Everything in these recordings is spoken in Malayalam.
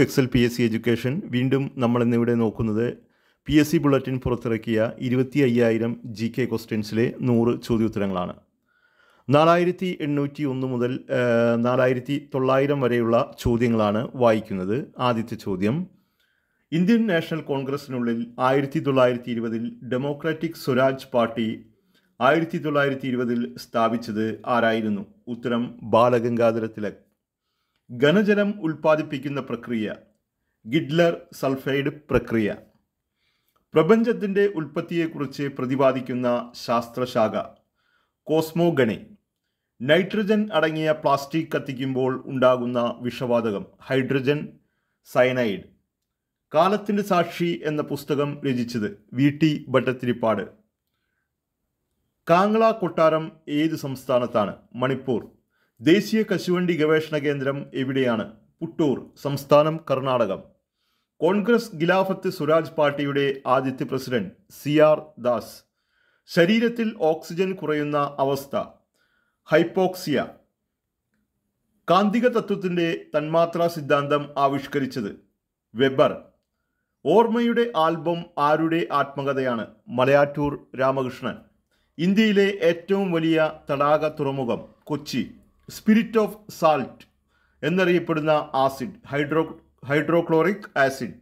to excel P S C education വീണ്ടും നമ്മൾ ഇന്നിവിടെ നോക്കുന്നത് പി എസ് സി ബുള്ളറ്റിൻ പുറത്തിറക്കിയ ഇരുപത്തി അയ്യായിരം ജി കെ ക്വസ്റ്റ്യൻസിലെ നൂറ് ചോദ്യോത്തരങ്ങളാണ് നാലായിരത്തി എണ്ണൂറ്റി ഒന്ന് മുതൽ ആ, നാലായിരത്തി തൊള്ളായിരം വരെയുള്ള ചോദ്യങ്ങളാണ് വായിക്കുന്നത് ആദ്യത്തെ ചോദ്യം ഇന്ത്യൻ നാഷണൽ കോൺഗ്രസിനുള്ളിൽ ആയിരത്തി തൊള്ളായിരത്തി ഇരുപതിൽ ഡെമോക്രാറ്റിക് സ്വരാജ് പാർട്ടി ആയിരത്തി തൊള്ളായിരത്തി ഇരുപതിൽ സ്ഥാപിച്ചത് ആരായിരുന്നു ഉത്തരം ബാലഗംഗാധര തിലക് ഘനജലം ഉൽപ്പാദിപ്പിക്കുന്ന പ്രക്രിയ ഗിഡ്ലർ സൾഫൈഡ് പ്രക്രിയ പ്രപഞ്ചത്തിൻ്റെ ഉൽപ്പത്തിയെക്കുറിച്ച് പ്രതിപാദിക്കുന്ന ശാസ്ത്രശാഖ കോസ്മോഗണി നൈട്രജൻ അടങ്ങിയ പ്ലാസ്റ്റിക് കത്തിക്കുമ്പോൾ ഉണ്ടാകുന്ന വിഷവാതകം ഹൈഡ്രജൻ സയനൈഡ് കാലത്തിൻ്റെ സാക്ഷി എന്ന പുസ്തകം രചിച്ചത് വി ടി ഭട്ടത്തിരിപ്പാട് കാങ്ങള കൊട്ടാരം ഏത് സംസ്ഥാനത്താണ് മണിപ്പൂർ ദേശീയ കശുവണ്ടി ഗവേഷണ കേന്ദ്രം എവിടെയാണ് പുട്ടൂർ സംസ്ഥാനം കർണാടകം കോൺഗ്രസ് ഖിലാഫത്ത് സ്വരാജ് പാർട്ടിയുടെ ആദ്യത്തെ പ്രസിഡന്റ് സി ആർ ദാസ് ശരീരത്തിൽ ഓക്സിജൻ കുറയുന്ന അവസ്ഥ ഹൈപ്പോക്സിയ കാന്തിക തത്വത്തിൻ്റെ തന്മാത്രാ സിദ്ധാന്തം ആവിഷ്കരിച്ചത് വെബർ ഓർമ്മയുടെ ആൽബം ആരുടെ ആത്മകഥയാണ് മലയാറ്റൂർ രാമകൃഷ്ണൻ ഇന്ത്യയിലെ ഏറ്റവും വലിയ തടാക തുറമുഖം കൊച്ചി സ്പിരിറ്റ് ഓഫ് സാൾട്ട് എന്നറിയപ്പെടുന്ന acid hydro hydrochloric acid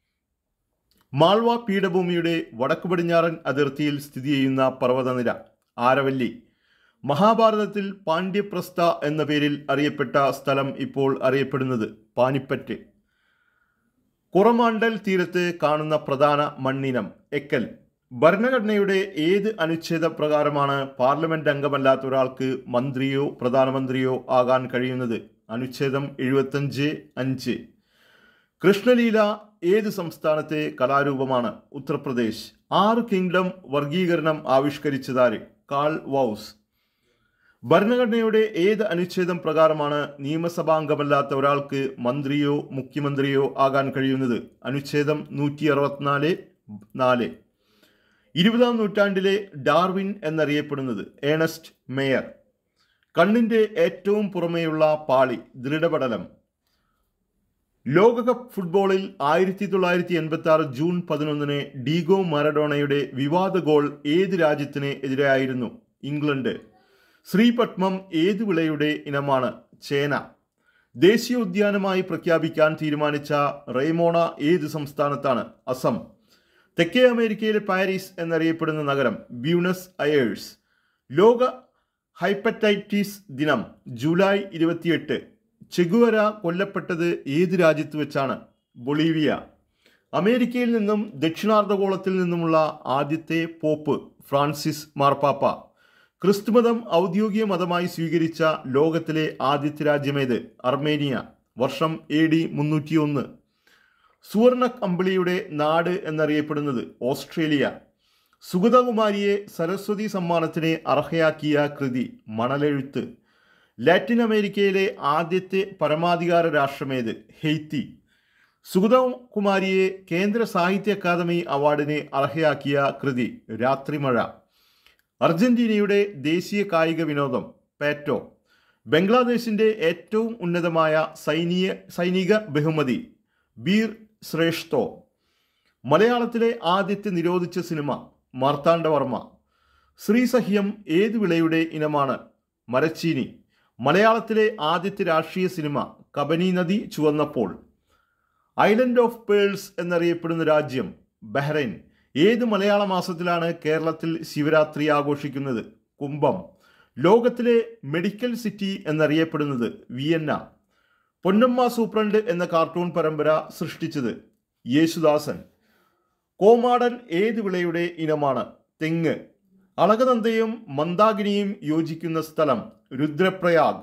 Malwa പീഠഭൂമിയുടെ വടക്കു പടിഞ്ഞാറൻ അതിർത്തിയിൽ സ്ഥിതി ചെയ്യുന്ന പർവ്വതനിര ആരവല്ലി മഹാഭാരതത്തിൽ പാണ്ഡ്യപ്രസ്ഥ എന്ന പേരിൽ അറിയപ്പെട്ട സ്ഥലം ഇപ്പോൾ അറിയപ്പെടുന്നത് പാനിപ്പറ്റ് കുറമാണ്ടൽ തീരത്ത് കാണുന്ന പ്രധാന മണ്ണിനം എക്കൽ ഭരണഘടനയുടെ ഏത് അനുച്ഛേദ പ്രകാരമാണ് പാർലമെന്റ് അംഗമല്ലാത്ത ഒരാൾക്ക് മന്ത്രിയോ പ്രധാനമന്ത്രിയോ ആകാൻ കഴിയുന്നത് അനുച്ഛേദം എഴുപത്തഞ്ച് അഞ്ച് കൃഷ്ണലീല ഏത് സംസ്ഥാനത്തെ കലാരൂപമാണ് ഉത്തർപ്രദേശ് ആറ് കിങ്ഡം വർഗീകരണം ആവിഷ്കരിച്ചതാര് കാൾ വൗസ് ഭരണഘടനയുടെ ഏത് അനുച്ഛേദം പ്രകാരമാണ് നിയമസഭാംഗമല്ലാത്ത ഒരാൾക്ക് മന്ത്രിയോ മുഖ്യമന്ത്രിയോ ആകാൻ കഴിയുന്നത് അനുച്ഛേദം നൂറ്റി അറുപത്തിനാല് നാല് ഇരുപതാം നൂറ്റാണ്ടിലെ ഡാർവിൻ എന്നറിയപ്പെടുന്നത് ഏണസ്റ്റ് മേയർ കണ്ണിൻ്റെ ഏറ്റവും പുറമേയുള്ള പാളി ദൃഢപടലം ലോകകപ്പ് ഫുട്ബോളിൽ ആയിരത്തി തൊള്ളായിരത്തി എൺപത്തി ആറ് ജൂൺ പതിനൊന്നിന് ഡീഗോ മാരഡോണയുടെ വിവാദ ഗോൾ ഏത് രാജ്യത്തിന് എതിരായിരുന്നു ഇംഗ്ലണ്ട് ശ്രീപത്മം ഏത് വിളയുടെ ഇനമാണ് ചേന ദേശീയ ഉദ്യാനമായി പ്രഖ്യാപിക്കാൻ തീരുമാനിച്ച റെയ്മോണ ഏത് സംസ്ഥാനത്താണ് അസം തെക്കേ അമേരിക്കയിലെ പാരീസ് എന്നറിയപ്പെടുന്ന നഗരം ബ്യൂണസ് അയേഴ്സ് ലോക ഹൈപ്പറ്റൈറ്റിസ് ദിനം ജൂലൈ ഇരുപത്തിയെട്ട് ചെഗുവര കൊല്ലപ്പെട്ടത് ഏത് രാജ്യത്ത് വെച്ചാണ് ബൊളീവിയ അമേരിക്കയിൽ നിന്നും ദക്ഷിണാർദ്ധഗോളത്തിൽ നിന്നുമുള്ള ആദ്യത്തെ പോപ്പ് ഫ്രാൻസിസ് മാർപ്പാപ്പ ക്രിസ്തുമതം ഔദ്യോഗിക മതമായി സ്വീകരിച്ച ലോകത്തിലെ ആദ്യത്തെ രാജ്യമേത് അർമേനിയ വർഷം എ ഡി മുന്നൂറ്റിയൊന്ന് സുവർണ കമ്പിളിയുടെ നാട് എന്നറിയപ്പെടുന്നത് ഓസ്ട്രേലിയ സുഗതകുമാരിയെ സരസ്വതി സമ്മാനത്തിന് അർഹയാക്കിയ കൃതി മണലെഴുത്ത് ലാറ്റിൻ അമേരിക്കയിലെ ആദ്യത്തെ പരമാധികാര രാഷ്ട്രമേത് ഹെയ്ത്തി സുഗതകുമാരിയെ കേന്ദ്ര സാഹിത്യ അക്കാദമി അവാർഡിന് അർഹയാക്കിയ കൃതി രാത്രിമഴ അർജന്റീനയുടെ ദേശീയ കായിക വിനോദം പാറ്റോ ബംഗ്ലാദേശിൻ്റെ ഏറ്റവും ഉന്നതമായ സൈനിക സൈനിക ബഹുമതി ബീർ ശ്രേഷ്ഠോ മലയാളത്തിലെ ആദ്യത്തെ നിരോധിച്ച സിനിമ മാർത്താണ്ഡവർമ്മ ശ്രീസഹ്യം ഏത് വിളയുടെ ഇനമാണ് മരച്ചീനി മലയാളത്തിലെ ആദ്യത്തെ രാഷ്ട്രീയ സിനിമ കബനി നദി ചുവന്നപ്പോൾ ഐലൻഡ് ഓഫ് പേൾസ് എന്നറിയപ്പെടുന്ന രാജ്യം ബഹ്റൈൻ ഏത് മലയാള മാസത്തിലാണ് കേരളത്തിൽ ശിവരാത്രി ആഘോഷിക്കുന്നത് കുംഭം ലോകത്തിലെ മെഡിക്കൽ സിറ്റി എന്നറിയപ്പെടുന്നത് വിയന്ന പൊന്നമ്മ സൂപ്രണ്ട് എന്ന കാർട്ടൂൺ പരമ്പര സൃഷ്ടിച്ചത് യേശുദാസൻ കോമാടൻ ഏത് വിളയുടെ ഇനമാണ് തെങ്ങ് അളകനന്ദയും മന്ദാകിനിയും യോജിക്കുന്ന സ്ഥലം രുദ്രപ്രയാഗ്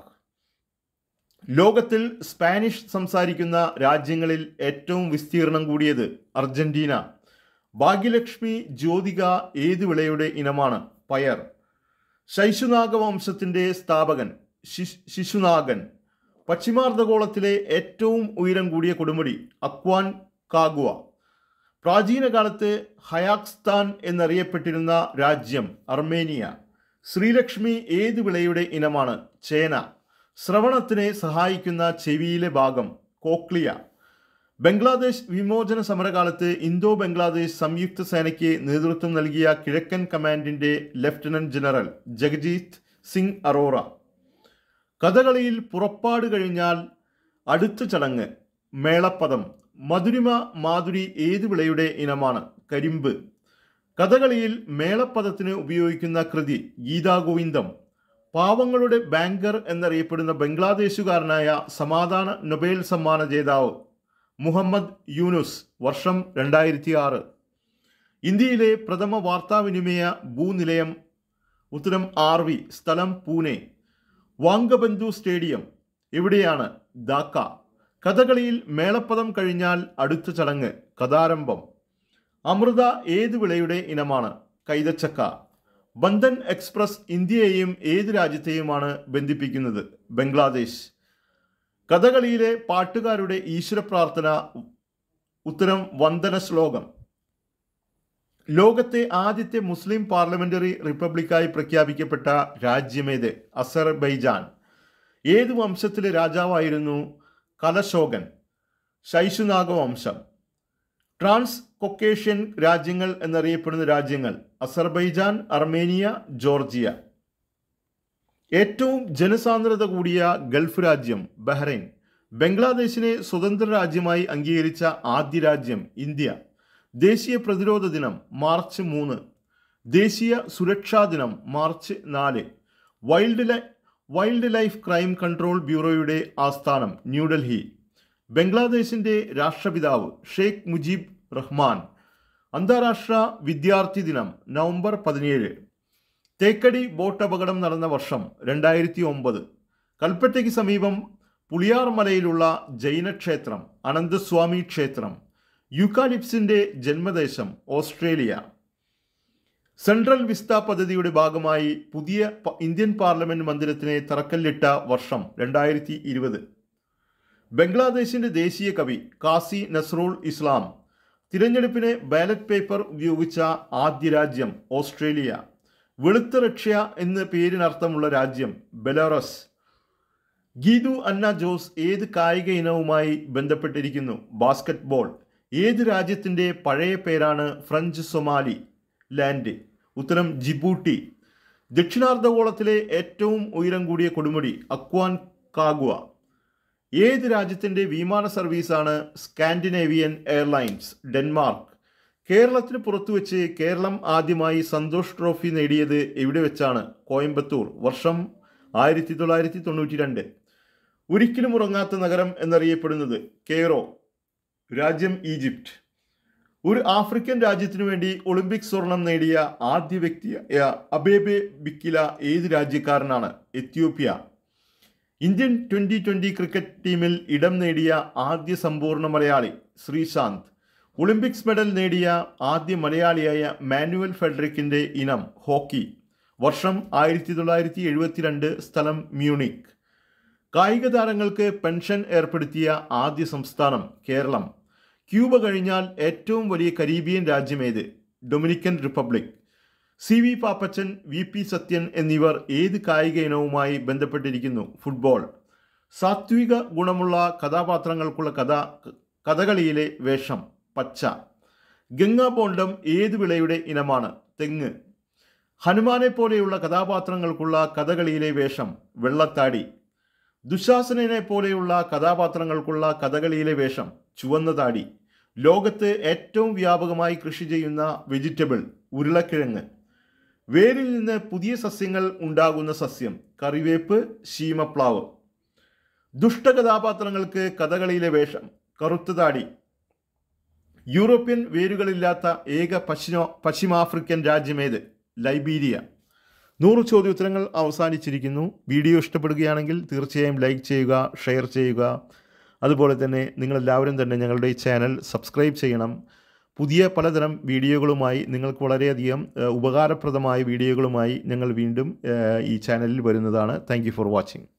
ലോകത്തിൽ സ്പാനിഷ് സംസാരിക്കുന്ന രാജ്യങ്ങളിൽ ഏറ്റവും വിസ്തീർണം കൂടിയത് അർജന്റീന ഭാഗ്യലക്ഷ്മി ജ്യോതിക ഏത് വിളയുടെ ഇനമാണ് പയർ ശൈശുനാഗ വംശത്തിൻ്റെ സ്ഥാപകൻ ശിശ് ശിശുനാഗൻ പശ്ചിമാർദ്ധഗോളത്തിലെ ഏറ്റവും ഉയരം കൂടിയ കൊടുമുടി അക്വാൻ കാഗുവ പ്രാചീന കാലത്ത് ഹയാക്സ്ഥാൻ എന്നറിയപ്പെട്ടിരുന്ന രാജ്യം അർമേനിയ ശ്രീലക്ഷ്മി ഏത് വിളയുടെ ഇനമാണ് ചേന ശ്രവണത്തിനെ സഹായിക്കുന്ന ചെവിയിലെ ഭാഗം കോക്ലിയ ബംഗ്ലാദേശ് വിമോചന സമരകാലത്ത് ഇന്തോ ബംഗ്ലാദേശ് സംയുക്ത സേനയ്ക്ക് നേതൃത്വം നൽകിയ കിഴക്കൻ കമാൻഡിന്റെ ലഫ്റ്റനന്റ് ജനറൽ ജഗജീത് സിംഗ് അറോറ കഥകളിയിൽ പുറപ്പാട് കഴിഞ്ഞാൽ അടുത്ത ചടങ്ങ് മേളപ്പദം മധുരിമ മാധുരി ഏത് വിളയുടെ ഇനമാണ് കരിമ്പ് കഥകളിയിൽ മേളപ്പദത്തിന് ഉപയോഗിക്കുന്ന കൃതി ഗീതാഗോവിന്ദം പാവങ്ങളുടെ ബാങ്കർ എന്നറിയപ്പെടുന്ന ബംഗ്ലാദേശുകാരനായ സമാധാന നൊബേൽ സമ്മാന ജേതാവ് മുഹമ്മദ് യൂനുസ് വർഷം രണ്ടായിരത്തി ആറ് ഇന്ത്യയിലെ പ്രഥമ വാർത്താവിനിമയ ഭൂനിലയം ഉത്തരം ആർ വി സ്ഥലം പൂനെ വാങ്കബന്ധു സ്റ്റേഡിയം എവിടെയാണ് ധാക്ക കഥകളിയിൽ മേളപ്പദം കഴിഞ്ഞാൽ അടുത്ത ചടങ്ങ് കഥാരംഭം അമൃത ഏത് വിളയുടെ ഇനമാണ് കൈതച്ചക്ക ബന്ധൻ എക്സ്പ്രസ് ഇന്ത്യയെയും ഏത് രാജ്യത്തെയുമാണ് ബന്ധിപ്പിക്കുന്നത് ബംഗ്ലാദേശ് കഥകളിയിലെ പാട്ടുകാരുടെ ഈശ്വര പ്രാർത്ഥന ഉത്തരം വന്ദന ശ്ലോകം ലോകത്തെ ആദ്യത്തെ മുസ്ലിം പാർലമെന്ററി റിപ്പബ്ലിക്കായി പ്രഖ്യാപിക്കപ്പെട്ട രാജ്യമേത് അസർബൈജാൻ ഏത് വംശത്തിലെ രാജാവായിരുന്നു കലശോകൻ ശൈശുനാഗ വംശം ട്രാൻസ് കൊക്കേഷ്യൻ രാജ്യങ്ങൾ എന്നറിയപ്പെടുന്ന രാജ്യങ്ങൾ അസർബൈജാൻ അർമേനിയ ജോർജിയ ഏറ്റവും ജനസാന്ദ്രത കൂടിയ ഗൾഫ് രാജ്യം ബഹ്റൈൻ ബംഗ്ലാദേശിനെ സ്വതന്ത്ര രാജ്യമായി അംഗീകരിച്ച ആദ്യ രാജ്യം ഇന്ത്യ ദേശീയ പ്രതിരോധ ദിനം മാർച്ച് മൂന്ന് ദേശീയ സുരക്ഷാ ദിനം മാർച്ച് നാല് wild life wild life crime control ബ്യൂറോയുടെ ആസ്ഥാനം ന്യൂഡൽഹി ബംഗ്ലാദേശിന്റെ രാഷ്ട്രപിതാവ് ഷെയ്ഖ് മുജീബ് റഹ്മാൻ അന്താരാഷ്ട്ര വിദ്യാർത്ഥി ദിനം നവംബർ പതിനേഴ് തേക്കടി ബോട്ട് അപകടം നടന്ന വർഷം രണ്ടായിരത്തി ഒമ്പത് കൽപ്പറ്റയ്ക്ക് സമീപം പുളിയാർ മലയിലുള്ള ജൈനക്ഷേത്രം അനന്തസ്വാമി ക്ഷേത്രം യുക്കാലിപ്സിന്റെ ജന്മദേശം ഓസ്ട്രേലിയ സെൻട്രൽ വിസ്ത പദ്ധതിയുടെ ഭാഗമായി പുതിയ പ- ഇന്ത്യൻ പാർലമെന്റ് മന്ദിരത്തിന് തറക്കല്ലിട്ട വർഷം രണ്ടായിരത്തി ഇരുപത് ബംഗ്ലാദേശിന്റെ ദേശീയ കവി കാസി നസ്രുൾ ഇസ്ലാം തിരഞ്ഞെടുപ്പിന് ബാലറ്റ് പേപ്പർ ഉപയോഗിച്ച ആദ്യ രാജ്യം ഓസ്ട്രേലിയ വെളുത്ത റഷ്യ എന്ന പേരിനർത്ഥമുള്ള രാജ്യം ബെലാറസ് ഗീതു അന്ന ജോസ് ഏത് കായിക ഇനവുമായി ബന്ധപ്പെട്ടിരിക്കുന്നു ബാസ്കറ്റ് ബോൾ ഏത് രാജ്യത്തിൻ്റെ പഴയ പേരാണ് ഫ്രഞ്ച് സൊമാലി ലാൻഡ് ഉത്തരം ജിബൂട്ടി ദക്ഷിണാർദ്ധഗോളത്തിലെ ഏറ്റവും ഉയരം കൂടിയ കൊടുമുടി അക്വാൻ കാഗുവ ഏത് രാജ്യത്തിൻ്റെ വിമാന സർവീസാണ് സ്കാൻഡിനേവിയൻ എയർലൈൻസ് ഡെൻമാർക്ക് കേരളത്തിന് പുറത്തുവച്ച് കേരളം ആദ്യമായി സന്തോഷ് ട്രോഫി നേടിയത് എവിടെ വെച്ചാണ് കോയമ്പത്തൂർ വർഷം ആയിരത്തി തൊള്ളായിരത്തി തൊണ്ണൂറ്റി രണ്ട് ഒരിക്കലും ഉറങ്ങാത്ത നഗരം എന്നറിയപ്പെടുന്നത് കെയ്റോ രാജ്യം ഈജിപ്റ്റ് ഒരു ആഫ്രിക്കൻ രാജ്യത്തിനു വേണ്ടി ഒളിമ്പിക് സ്വർണം നേടിയ ആദ്യ വ്യക്തിയായ അബേബെ ബിക്കില ഏത് രാജ്യക്കാരനാണ് Ethiopia Indian twenty twenty cricket ടീമിൽ ഇടം നേടിയ ആദ്യ സമ്പൂർണ്ണ മലയാളി ശ്രീശാന്ത് ഒളിമ്പിക്സ് മെഡൽ നേടിയ ആദ്യ മലയാളിയായ മാനുവൽ ഫെഡറിക്കിന്റെ ഇനം ഹോക്കി വർഷം ആയിരത്തി തൊള്ളായിരത്തി എഴുപത്തിരണ്ട് സ്ഥലം മ്യൂണിക് കായിക താരങ്ങൾക്ക് പെൻഷൻ ഏർപ്പെടുത്തിയ ആദ്യ സംസ്ഥാനം കേരളം ക്യൂബ കഴിഞ്ഞാൽ ഏറ്റവും വലിയ കരീബിയൻ രാജ്യമേത് Dominican Republic C V Pappachan V P Sathyan എന്നിവർ ഏത് കായിക ഇനവുമായി ബന്ധപ്പെട്ടിരിക്കുന്നു ഫുട്ബോൾ സാത്വിക ഗുണമുള്ള കഥാപാത്രങ്ങൾക്കുള്ള കഥ കഥകളിയിലെ വേഷം പച്ച ഗംഗാബോണ്ടം ഏത് വിളയുടെ ഇനമാണ് തെങ്ങ് ഹനുമാനെ പോലെയുള്ള കഥാപാത്രങ്ങൾക്കുള്ള കഥകളിയിലെ വേഷം വെള്ളത്താടി ദുശാസനനെ പോലെയുള്ള കഥാപാത്രങ്ങൾക്കുള്ള കഥകളിയിലെ വേഷം ചുവന്ന താടി ലോകത്ത് ഏറ്റവും വ്യാപകമായി കൃഷി ചെയ്യുന്ന വെജിറ്റബിൾ ഉരുളക്കിഴങ്ങ് വേരിൽ നിന്ന് പുതിയ സസ്യങ്ങൾ ഉണ്ടാകുന്ന സസ്യം കറിവേപ്പ് ശീമപ്ലാവ് ദുഷ്ടകഥാപാത്രങ്ങൾക്ക് കഥകളിയിലെ വേഷം കറുത്ത താടി യൂറോപ്യൻ വേരുകളില്ലാത്ത ഏക പശ്ചിമ പശ്ചിമാഫ്രിക്കൻ രാജ്യമേത് ലൈബീരിയ നൂറ് ചോദ്യോത്തരങ്ങൾ അവസാനിച്ചിരിക്കുന്നു വീഡിയോ ഇഷ്ടപ്പെടുകയാണെങ്കിൽ തീർച്ചയായും ലൈക്ക് ചെയ്യുക ഷെയർ ചെയ്യുക അതുപോലെ തന്നെ നിങ്ങളെല്ലാവരും തന്നെ ഞങ്ങളുടെ ഈ ചാനൽ സബ്സ്ക്രൈബ് ചെയ്യണം പുതിയ പലതരം വീഡിയോകളുമായി നിങ്ങൾക്ക് വളരെയധികം ഏഹ്, ഉപകാരപ്രദമായ വീഡിയോകളുമായി ഞങ്ങൾ വീണ്ടും ഏഹ്, ഈ ചാനലിൽ വരുന്നതാണ് താങ്ക് ഫോർ വാച്ചിങ്